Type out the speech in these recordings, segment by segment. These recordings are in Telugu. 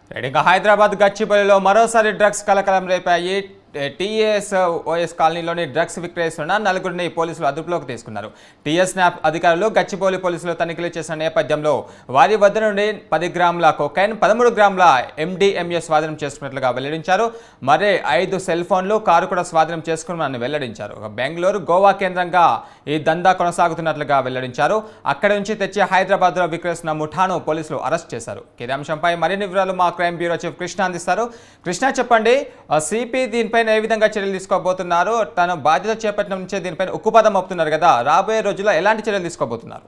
రైట్, ఇంకా హైదరాబాద్ గచ్చిబౌలిలో మరోసారి డ్రగ్స్ కలకలం రేపాయి టీఎస్ ఓఎస్ కాలనీలోని డ్రగ్స్ విక్రయిస్తున్న నలుగురిని పోలీసులు అదుపులోకి తీసుకున్నారు టీఎస్ స్నాప్ అధికారులు గచ్చిబౌలి పోలీసులు తనిఖీలు చేసిన నేపథ్యంలో వారి వద్ద నుండి పది గ్రాముల కొకైన్ పదమూడు గ్రాముల ఎండిఎంఏ స్వాధీనం చేసుకున్నట్లుగా వెల్లడించారు మరే ఐదు సెల్ ఫోన్లు కారు కూడా స్వాధీనం చేసుకున్నారని వెల్లడించారు ఇక బెంగళూరు గోవా కేంద్రంగా ఈ దందా కొనసాగుతున్నట్లుగా వెల్లడించారు అక్కడి నుంచి తెచ్చి హైదరాబాద్లో విక్రయిస్తున్న ముఠాను పోలీసులు అరెస్ట్ చేశారు ఈ అంశంపై మరిన్ని వివరాలు మా క్రైమ్ బ్యూరో చీఫ్ కృష్ణ అందిస్తారు కృష్ణ చెప్పండి సిపి దీనిపైన ఏ విధంగా చర్యలు తీసుకోబోతున్నారు తను బాధ్యత చేపట్టిన నుంచే దీనిపైన ఉక్కుపదం మోపుతున్నారు కదా రాబోయే రోజుల్లో ఎలాంటి చర్యలు తీసుకోబోతున్నారు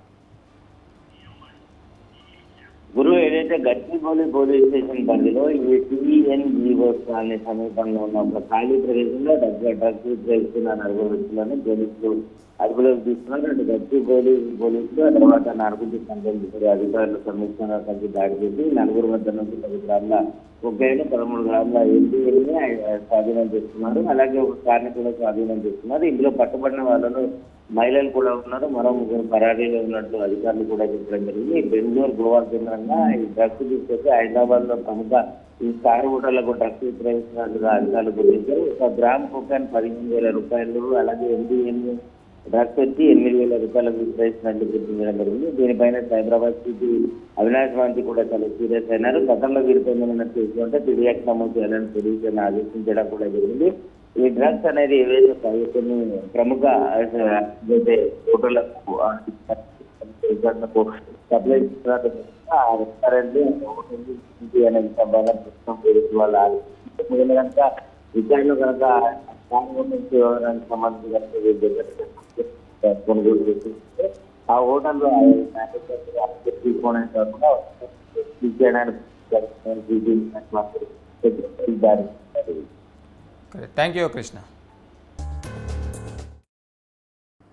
గురు ఏదైతే గచ్చిబౌలి పోలీస్ స్టేషన్ పరిధిలో ఈ టీఎన్జీఓ కాలనీ సమీపంలో ఉన్న ఒక ఖాళీ ప్రదేశంలో డబ్బు డ్రగ్స్ విక్రయిస్తున్న నలుగురు వ్యక్తులను పోలీసులు అదుపులోకి తీసుకున్నారు అటు గచ్చిబౌలి పోలీసులు ఆ తర్వాత నార్కోటిక్ కంట్రోల్ బ్యూరో అధికారులు సమీక్షణ కలిసి దాడి చేసి నలుగురు వద్ద నుంచి పది గ్రాముల కొకైన్ పదమూడు గ్రాముల ఎంపీని స్వాధీనం చేస్తున్నారు అలాగే ఒక కార్ని కూడా స్వాధీనం చేస్తున్నారు ఇందులో పట్టుబడిన వాళ్ళలో మహిళలు కూడా ఉన్నారు మరో ముగ్గురు పరారీలో ఉన్నట్టు అధికారులు కూడా చెప్పడం జరిగింది బెంగళూరు గోవా కేంద్రంగా ఈ డ్రగ్స్ తీసుకొచ్చి హైదరాబాద్ లో ప్రముఖ ఈ స్టార్ హోటళ్లకు డ్రగ్స్ విక్రయిస్తున్నట్లుగా అధికారులు గుర్తించారు ఒక గ్రామ్ కొకాన్ పదిహేను వేల రూపాయలు అలాగే ఎండిఎంఏ డ్రగ్స్ వచ్చి ఎనిమిది వేల రూపాయలకు విక్రయిస్తున్నట్టు గుర్తించడం జరిగింది దీనిపైన సైబరాబాద్ సిటీ అవినాష్ మాంతి కూడా చాలా సీరియస్ అయినారు గతంలో వీరిపైన ఉన్న కేసులు ఉంటే ఫిర్యాదు నమోదు చేయాలని పోలీసులను ఆదేశించడం కూడా జరిగింది ఈ డ్రగ్స్ అనేది ఏవైతే కొన్ని ప్రముఖ ఏదైతే హోటళ్లకు రిసార్ట్లకు సప్లై చేస్తున్నారు ఆ రెస్టారెంట్ హోటల్ అనేది సంబంధం ప్రస్తుతం పోలీసు వాళ్ళు ఆదేశించారు మిగిలిన కనుక విచారణ కనుక కాంగ్రెస్ నుంచి వ్యవహారానికి సంబంధించి కనుక వీరి దగ్గర కొనుగోలు చేస్తుంటే ఆ హోటల్లో మేనేజర్ తీసుకోవడానికి కాకుండా తీసేయడానికి దారి థ్యాంక్ యూ కృష్ణ